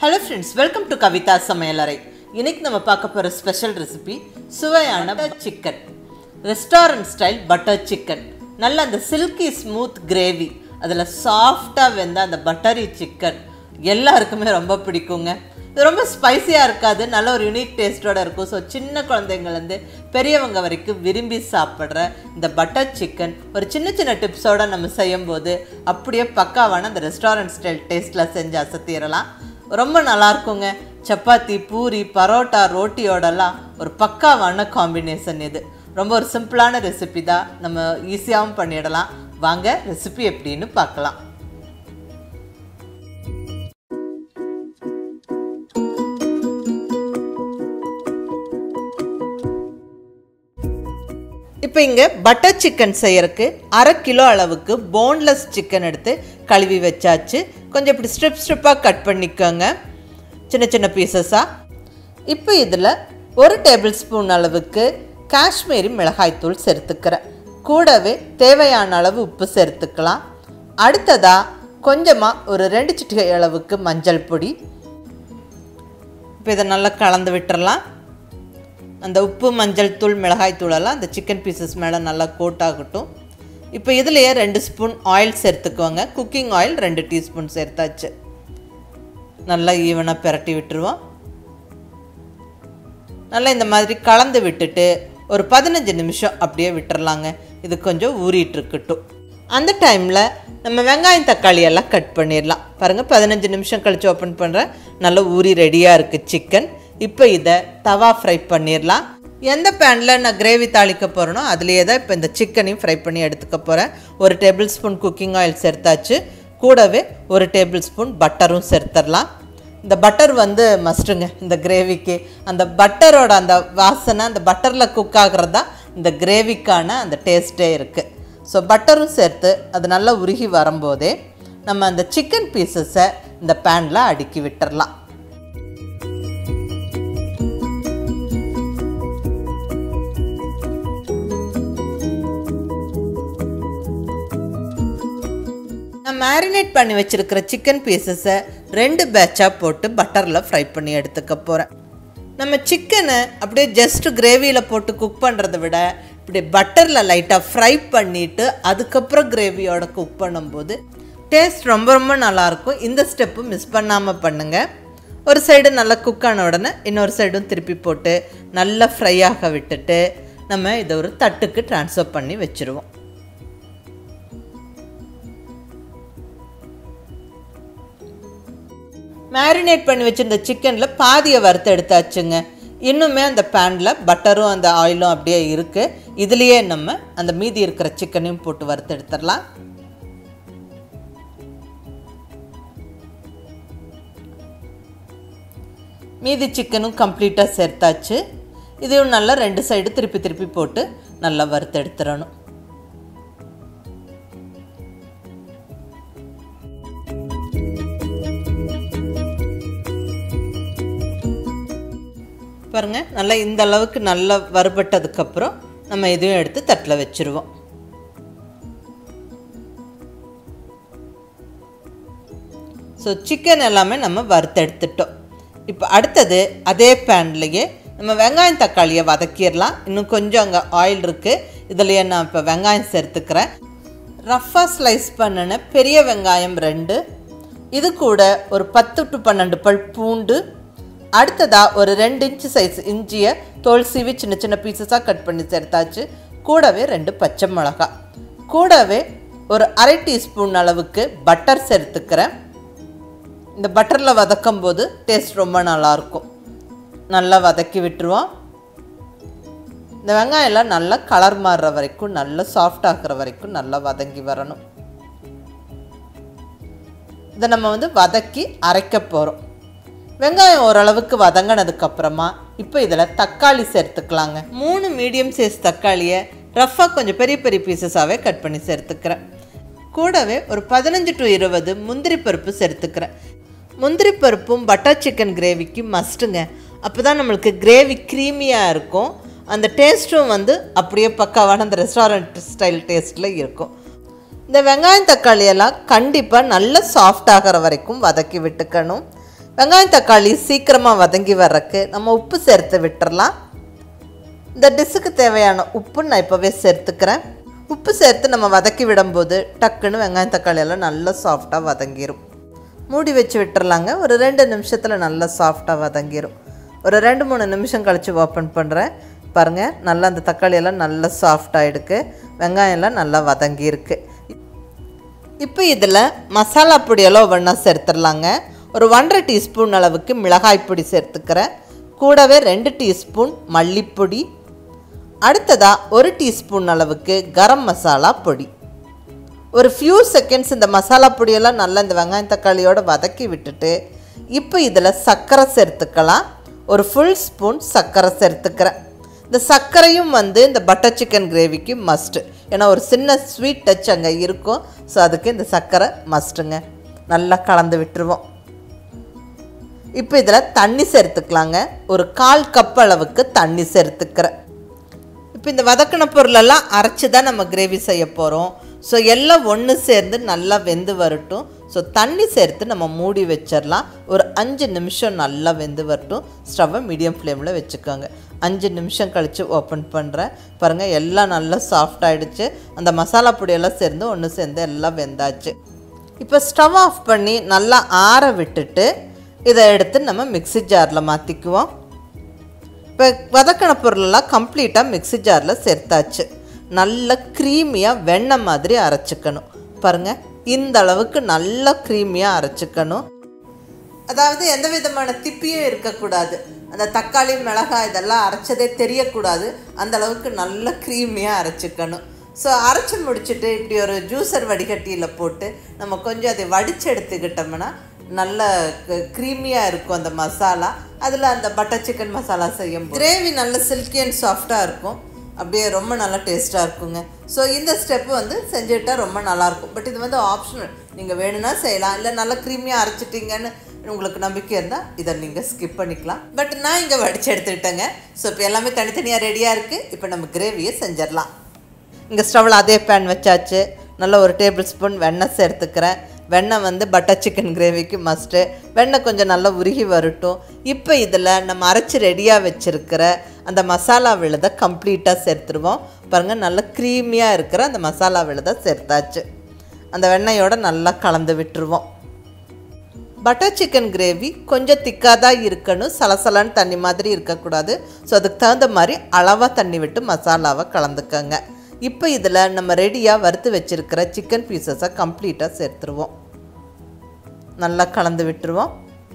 hello friends welcome to Kavitha சமையலறை இன்னைக்கு நம்ம பார்க்க போகிற ஸ்பெஷல் ரெசிபி சுவையான chicken restaurant style butter chicken நல்ல அந்த சில்கி ஸ்மூத் கிரேவி அதில் சாஃப்டாக வெந்த அந்த பட்டரி சிக்கன் எல்லாருக்குமே ரொம்ப பிடிக்குங்க இது ரொம்ப ஸ்பைசியாக இருக்காது நல்ல ஒரு யூனிக் டேஸ்ட்டோட இருக்கும் ஸோ சின்ன குழந்தைங்கள்லேருந்து பெரியவங்க வரைக்கும் விரும்பி சாப்பிட்ற இந்த பட்டர் சிக்கன் ஒரு சின்ன சின்ன டிப்ஸோட நம்ம செய்யும்போது அப்படியே பக்காவான அந்த ரெஸ்டாரண்ட் ஸ்டைல் டேஸ்ட்டில் செஞ்சு அசத்திடலாம் ரொம்ப நல்லா இருக்குங்க சப்பாத்தி பூரி பரோட்டா ரோட்டியோடலாம் ஒரு பக்காவான காம்பினேஷன் இது ரொம்ப ஒரு சிம்பிளான ரெசிபி தான் நம்ம ஈஸியாகவும் பண்ணிடலாம் வாங்க ரெசிபி எப்படின்னு பார்க்கலாம் இப்போ இங்கே பட்டர் சிக்கன் செய்யறதுக்கு அரை கிலோ அளவுக்கு போன்லெஸ் சிக்கன் எடுத்து கழுவி வச்சாச்சு கொஞ்சம் இப்படி ஸ்ட்ரிப் ஸ்ட்ரிப்பாக கட் பண்ணிக்கோங்க சின்ன சின்ன பீசஸாக இப்போ இதில் ஒரு டேபிள் ஸ்பூன் அளவுக்கு காஷ்மீரி மிளகாய்த்தூள் சேர்த்துக்கிறேன் கூடவே தேவையான அளவு உப்பு சேர்த்துக்கலாம் அடுத்ததாக கொஞ்சமாக ஒரு ரெண்டு சிட்டிகை அளவுக்கு மஞ்சள் பொடி இப்போ இதை நல்லா கலந்து விட்டுறலாம் அந்த உப்பு மஞ்சள் தூள் மிளகாய் தூளெல்லாம் அந்த சிக்கன் பீசஸ் மேலே நல்லா கோட் ஆகட்டும் இப்போ இதுலேயே ரெண்டு ஸ்பூன் ஆயில் சேர்த்துக்குவாங்க குக்கிங் ஆயில் ரெண்டு டீஸ்பூன் சேர்த்தாச்சு நல்லா ஈவனாக பிரட்டி விட்டுருவோம் நல்லா இந்த மாதிரி கலந்து விட்டுட்டு ஒரு பதினஞ்சு நிமிஷம் அப்படியே விட்டுறலாங்க இது கொஞ்சம் ஊறிட்டு இருக்கட்டும் அந்த டைமில் நம்ம வெங்காயம் தக்காளி எல்லாம் கட் பண்ணிடலாம் பாருங்கள் பதினஞ்சு நிமிஷம் கழித்து ஓப்பன் பண்ணுறேன் நல்லா ஊறி ரெடியாக இருக்குது சிக்கன் இப்போ இதை தவா ஃப்ரை பண்ணிடலாம் எந்த பேனில் நான் கிரேவி தாளிக்க போகிறேனோ அதுலேயே தான் இப்போ இந்த சிக்கனையும் ஃப்ரை பண்ணி எடுத்துக்க போகிறேன் ஒரு டேபிள் ஸ்பூன் குக்கிங் ஆயில் சேர்த்தாச்சு கூடவே ஒரு டேபிள் ஸ்பூன் பட்டரும் சேர்த்துடலாம் இந்த பட்டர் வந்து மஸ்ட்டுங்க இந்த கிரேவிக்கு அந்த பட்டரோட அந்த வாசனை அந்த பட்டரில் குக் ஆகிறது தான் இந்த கிரேவிக்கான அந்த டேஸ்ட்டே இருக்குது ஸோ பட்டரும் சேர்த்து அது நல்லா உருகி வரும்போதே நம்ம அந்த சிக்கன் பீசஸை இந்த பேனில் அடுக்கி விட்டுறலாம் நான் மேரினேட் பண்ணி வச்சுருக்கிற சிக்கன் பீசஸை ரெண்டு பேட்சாக போட்டு பட்டரில் ஃப்ரை பண்ணி எடுத்துக்க போகிறேன் நம்ம சிக்கனை அப்படியே ஜஸ்ட் கிரேவியில் போட்டு குக் பண்ணுறதை விட இப்படி பட்டரில் லைட்டாக ஃப்ரை பண்ணிவிட்டு அதுக்கப்புறம் கிரேவியோட குக் பண்ணும்போது டேஸ்ட் ரொம்ப ரொம்ப நல்லாயிருக்கும் இந்த ஸ்டெப்பு மிஸ் பண்ணாமல் பண்ணுங்கள் ஒரு சைடு நல்லா குக் ஆன உடனே இன்னொரு சைடும் திருப்பி போட்டு நல்லா ஃப்ரை ஆக விட்டுட்டு நம்ம இதை ஒரு தட்டுக்கு ட்ரான்ஸ்ஃபர் பண்ணி வச்சுருவோம் மேரினேட் பண்ணி வச்சுருந்த சிக்கனில் பாதியை வறுத்து எடுத்தாச்சுங்க இன்னுமே அந்த பேனில் பட்டரும் அந்த ஆயிலும் அப்படியே இருக்குது இதுலேயே நம்ம அந்த மீதி இருக்கிற சிக்கனையும் போட்டு வறுத்து எடுத்துடலாம் மீதி சிக்கனும் கம்ப்ளீட்டாக சேர்த்தாச்சு இதையும் நல்லா ரெண்டு சைடு திருப்பி திருப்பி போட்டு நல்லா வறுத்து எடுத்துடணும் பாருங்கள் நல்லா இந்த அளவுக்கு நல்லா வறுபட்டதுக்கப்புறம் நம்ம இதையும் எடுத்து தட்டில் வச்சுருவோம் ஸோ சிக்கன் எல்லாமே நம்ம வறுத்து எடுத்துட்டோம் இப்போ அடுத்தது அதே பேன்லேயே நம்ம வெங்காயம் தக்காளியை வதக்கிடலாம் இன்னும் கொஞ்சம் அங்கே ஆயில் இருக்குது இதுலேயே நான் இப்போ வெங்காயம் சேர்த்துக்கிறேன் ரஃப்பாக ஸ்லைஸ் பண்ணின பெரிய வெங்காயம் ரெண்டு இது கூட ஒரு பத்து டு பன்னெண்டு பல் பூண்டு அடுத்ததாக ஒரு ரெண்டு இன்ச்சு சைஸ் இஞ்சியை தோல் சீவி சின்ன சின்ன பீசஸாக கட் பண்ணி சேர்த்தாச்சு கூடவே ரெண்டு பச்சை மிளகா கூடவே ஒரு அரை டீஸ்பூன் அளவுக்கு பட்டர் சேர்த்துக்கிறேன் இந்த பட்டரில் வதக்கும் போது டேஸ்ட் ரொம்ப நல்லாயிருக்கும் நல்லா வதக்கி விட்டுருவோம் இந்த வெங்காயம் எல்லாம் நல்லா கலர் மாறுற வரைக்கும் நல்லா சாஃப்ட் ஆகிற வரைக்கும் நல்லா வதங்கி வரணும் இதை நம்ம வந்து வதக்கி அரைக்க போகிறோம் வெங்காயம் ஓரளவுக்கு வதங்கினதுக்கப்புறமா இப்போ இதில் தக்காளி சேர்த்துக்கலாங்க மூணு மீடியம் சைஸ் தக்காளியை ரஃப்பாக கொஞ்சம் பெரிய பெரிய பீசஸாகவே கட் பண்ணி சேர்த்துக்கிறேன் கூடவே ஒரு பதினஞ்சு டு இருபது முந்திரி பருப்பு சேர்த்துக்கிறேன் முந்திரி பருப்பும் பட்டர் சிக்கன் கிரேவிக்கு மஸ்ட்டுங்க அப்போ தான் நம்மளுக்கு கிரேவி க்ரீமியாக இருக்கும் அந்த டேஸ்ட்டும் வந்து அப்படியே பக்காவான அந்த ரெஸ்டாரண்ட் ஸ்டைல் டேஸ்ட்டில் இருக்கும் இந்த வெங்காயம் தக்காளி எல்லாம் கண்டிப்பாக நல்லா சாஃப்ட் ஆகிற வரைக்கும் வதக்கி விட்டுக்கணும் வெங்காயம் தக்காளி சீக்கிரமாக வதங்கி வர்றக்கு நம்ம உப்பு சேர்த்து விட்டுறலாம் இந்த டிஷ்ஷுக்கு தேவையான உப்பு நான் இப்போவே சேர்த்துக்கிறேன் உப்பு சேர்த்து நம்ம வதக்கி விடும்போது டக்குன்னு வெங்காயம் தக்காளி எல்லாம் நல்லா சாஃப்டாக வதங்கிரும் மூடி வச்சு விட்டுறலாங்க ஒரு ரெண்டு நிமிஷத்தில் நல்லா சாஃப்டாக வதங்கிரும் ஒரு ரெண்டு மூணு நிமிஷம் கழித்து ஓப்பன் பண்ணுறேன் பாருங்கள் நல்லா அந்த தக்காளி எல்லாம் நல்லா சாஃப்டாகிடுக்கு வெங்காயம் எல்லாம் நல்லா வதங்கியிருக்கு இப்போ இதில் மசாலா பொடியெல்லாம் ஒவ்வொன்றா சேர்த்துடலாங்க ஒரு ஒன்றரை டீஸ்பூன் அளவுக்கு மிளகாய் பொடி சேர்த்துக்கிறேன் கூடவே ரெண்டு டீஸ்பூன் மல்லிப்பொடி அடுத்ததாக ஒரு டீஸ்பூன் அளவுக்கு கரம் மசாலா பொடி ஒரு ஃபியூ செகண்ட்ஸ் இந்த மசாலா பொடியெல்லாம் நல்லா இந்த வெங்காயம் தக்காளியோட வதக்கி விட்டுட்டு இப்போ இதில் சர்க்கரை சேர்த்துக்கலாம் ஒரு ஃபுல் ஸ்பூன் சர்க்கரை சேர்த்துக்கிறேன் இந்த சர்க்கரையும் வந்து இந்த பட்டர் சிக்கன் கிரேவிக்கு மஸ்ட்டு ஏன்னா ஒரு சின்ன ஸ்வீட் டச் அங்கே இருக்கும் ஸோ அதுக்கு இந்த சர்க்கரை மஸ்ட்டுங்க நல்லா கலந்து விட்டுருவோம் இப்போ இதில் தண்ணி சேர்த்துக்கலாங்க ஒரு கால் கப் அளவுக்கு தண்ணி சேர்த்துக்கிறேன் இப்போ இந்த வதக்கின பொருளெல்லாம் அரைச்சி தான் நம்ம கிரேவி செய்ய போகிறோம் ஸோ எல்லாம் ஒன்று சேர்ந்து நல்லா வெந்து வரட்டும் ஸோ தண்ணி சேர்த்து நம்ம மூடி வச்சிடலாம் ஒரு அஞ்சு நிமிஷம் நல்லா வெந்து வரட்டும் ஸ்டவ்வை மீடியம் ஃப்ளேமில் வச்சுக்கோங்க அஞ்சு நிமிஷம் கழித்து ஓப்பன் பண்ணுறேன் பாருங்கள் எல்லாம் நல்லா சாஃப்ட் ஆகிடுச்சு அந்த மசாலா பொடியெல்லாம் சேர்ந்து ஒன்று சேர்ந்து எல்லாம் வெந்தாச்சு இப்போ ஸ்டவ் ஆஃப் பண்ணி நல்லா ஆற விட்டுட்டு இதை எடுத்து நம்ம மிக்ஸி ஜாரில் மாற்றிக்குவோம் இப்போ வதக்கின பொருளெல்லாம் கம்ப்ளீட்டாக மிக்ஸி ஜாரில் சேர்த்தாச்சு நல்ல க்ரீமியாக வெண்ணெய் மாதிரி அரைச்சிக்கணும் பாருங்கள் இந்த அளவுக்கு நல்லா க்ரீமியாக அரைச்சிக்கணும் அதாவது எந்த விதமான திப்பியும் இருக்கக்கூடாது அந்த தக்காளி மிளகாய் இதெல்லாம் அரைச்சதே தெரியக்கூடாது அந்த அளவுக்கு நல்ல க்ரீமியாக அரைச்சிக்கணும் ஸோ அரைச்சி முடிச்சுட்டு இப்படி ஒரு ஜூஸர் வடிகட்டியில் போட்டு நம்ம கொஞ்சம் அதை வடித்து எடுத்துக்கிட்டோம்னா நல்ல க்ரீமியாக இருக்கும் அந்த மசாலா அதில் அந்த பட்டர் சிக்கன் மசாலா செய்யும் கிரேவி நல்ல சில்கி அண்ட் சாஃப்டாக இருக்கும் அப்படியே ரொம்ப நல்லா டேஸ்ட்டாக இருக்குங்க ஸோ இந்த ஸ்டெப்பு வந்து செஞ்சுட்டா ரொம்ப நல்லாயிருக்கும் பட் இது வந்து ஆப்ஷனல் நீங்கள் வேணும்னா செய்யலாம் இல்லை நல்லா க்ரீமியாக அரைச்சிட்டிங்கன்னு உங்களுக்கு நம்பிக்கை இருந்தால் இதை நீங்கள் ஸ்கிப் பண்ணிக்கலாம் பட் நான் இங்கே வடித்து எடுத்துக்கிட்டேங்க ஸோ இப்போ எல்லாமே தனித்தனியாக ரெடியாக இருக்குது இப்போ நம்ம கிரேவியை செஞ்சிடலாம் இங்கே ஸ்டவ்வில் அதே பேன் வச்சாச்சு நல்ல ஒரு டேபிள் ஸ்பூன் வெண்ணெய் சேர்த்துக்கிறேன் வெண்ணெய் வந்து பட்டர் சிக்கன் கிரேவிக்கு மஸ்ட்டு வெண்ணெய் கொஞ்சம் நல்லா உருகி வரட்டும் இப்போ இதில் நம்ம அரைச்சி ரெடியாக வச்சுருக்கிற அந்த மசாலா விழுதை கம்ப்ளீட்டாக சேர்த்துருவோம் பாருங்கள் நல்லா க்ரீமியாக இருக்கிற அந்த மசாலா விழுதை சேர்த்தாச்சு அந்த வெண்ணெயோட நல்லா கலந்து விட்டுருவோம் பட்டர் சிக்கன் கிரேவி கொஞ்சம் திக்காக தான் இருக்கணும் சலசலன்னு தண்ணி மாதிரி இருக்கக்கூடாது ஸோ அதுக்கு தகுந்த மாதிரி அளவாக தண்ணி விட்டு மசாலாவை கலந்துக்கங்க இப்போ இதில் நம்ம ரெடியாக வறுத்து வச்சுருக்கிற சிக்கன் பீசஸை கம்ப்ளீட்டாக சேர்த்துருவோம் நல்லா கலந்து விட்டுருவோம்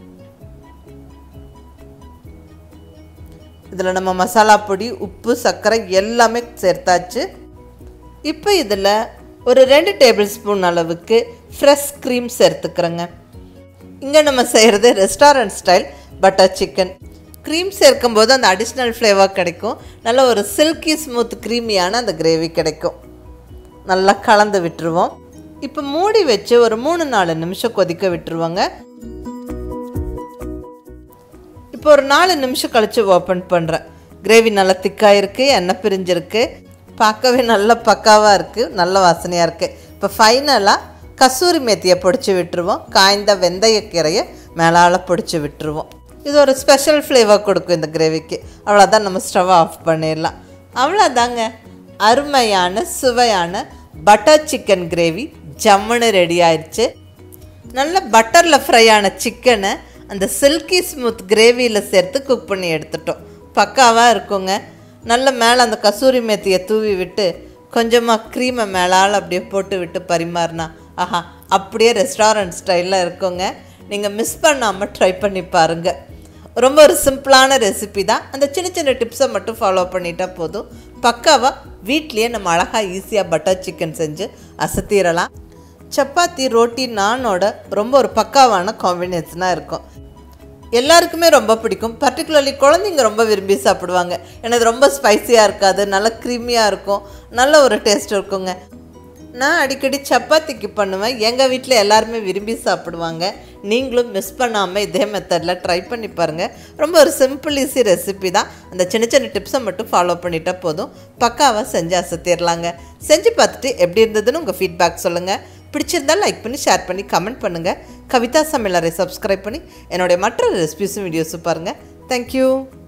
இதில் நம்ம மசாலா பொடி உப்பு சர்க்கரை எல்லாமே சேர்த்தாச்சு இப்போ இதில் ஒரு ரெண்டு டேபிள் ஸ்பூன் அளவுக்கு ஃப்ரெஷ் க்ரீம் சேர்த்துக்கிறேங்க இங்கே நம்ம செய்கிறது restaurant style butter chicken cream சேர்க்கும்போது அந்த அடிஷ்னல் ஃப்ளேவர் கிடைக்கும் நல்ல ஒரு சில்கி ஸ்மூத் க்ரீமியான அந்த கிரேவி கிடைக்கும் நல்லா கலந்து விட்டுருவோம் இப்போ மூடி வச்சு ஒரு மூணு நாலு நிமிஷம் கொதிக்க விட்டுருவோங்க இப்போ ஒரு நாலு நிமிஷம் கழித்து ஓப்பன் பண்ணுறேன் கிரேவி நல்லா திக்காக இருக்குது எண்ணெய் பிரிஞ்சிருக்கு பார்க்கவே நல்ல பக்காவாக இருக்குது நல்ல வாசனையாக இருக்குது இப்போ ஃபைனலாக கசூரி மேத்தியை பொடிச்சு விட்டுருவோம் காய்ந்த வெந்தயக்கீரையை மேலால் பொடிச்சு விட்டுருவோம் இது ஒரு ஸ்பெஷல் ஃப்ளேவர் கொடுக்கும் இந்த கிரேவிக்கு அவ்வளோதான் நம்ம ஸ்டவ் ஆஃப் பண்ணிடலாம் அவ்வளோதாங்க அருமையான சுவையான பட்டர் சிக்கன் கிரேவி ஜம்முன்னு ரெடி ஆயிடுச்சு நல்ல பட்டரில் ஃப்ரை ஆன சிக்கனை அந்த சில்கி ஸ்மூத் கிரேவியில் சேர்த்து குக் பண்ணி எடுத்துட்டோம் பக்காவாக இருக்குங்க நல்ல மேலே அந்த கசூரி மேத்தியை தூவி விட்டு கொஞ்சமாக க்ரீமை மேலால் அப்படியே போட்டு விட்டு பரிமாறினா ஆஹா அப்படியே ரெஸ்டாரண்ட் ஸ்டைலில் இருக்குங்க நீங்கள் மிஸ் பண்ணாமல் ட்ரை பண்ணி பாருங்கள் ரொம்ப ஒரு சிம்பிளான ரெசிபி தான் அந்த சின்ன சின்ன டிப்ஸை மட்டும் ஃபாலோ பண்ணிட்டா போதும் பக்காவாக வீட்லேயே நம்ம அழகாக ஈஸியாக பட்டர் சிக்கன் செஞ்சு அசத்திரலாம் சப்பாத்தி ரோட்டி நானோட ரொம்ப ஒரு பக்காவான காம்பினேஷனாக இருக்கும் எல்லாருக்குமே ரொம்ப பிடிக்கும் பர்டிகுலர்லி குழந்தைங்க ரொம்ப விரும்பி சாப்பிடுவாங்க ஏன்னா இது ரொம்ப ஸ்பைசியாக இருக்காது நல்லா க்ரீமியாக இருக்கும் நல்ல ஒரு டேஸ்ட் இருக்குங்க நான் அடிக்கடி சப்பாத்திக்கு பண்ணுவேன் எங்கள் வீட்டில் எல்லாருமே விரும்பி சாப்பிடுவாங்க நீங்களும் மிஸ் பண்ணாமல் இதே மெத்தடில் ட்ரை பண்ணி பாருங்கள் ரொம்ப ஒரு சிம்பிள் ஈஸி ரெசிபி தான் அந்த சின்ன சின்ன டிப்ஸை மட்டும் ஃபாலோ பண்ணிட்டா போதும் பக்காவாக செஞ்சு அசத்திடலாங்க செஞ்சு பார்த்துட்டு எப்படி இருந்ததுன்னு உங்கள் ஃபீட்பேக் சொல்லுங்கள் பிடிச்சிருந்தால் லைக் பண்ணி ஷேர் பண்ணி கமெண்ட் பண்ணுங்கள் கவிதா சமையலரை சப்ஸ்கிரைப் பண்ணி என்னுடைய மற்ற ரெசிபிஸும் வீடியோஸும் பாருங்கள் தேங்க்யூ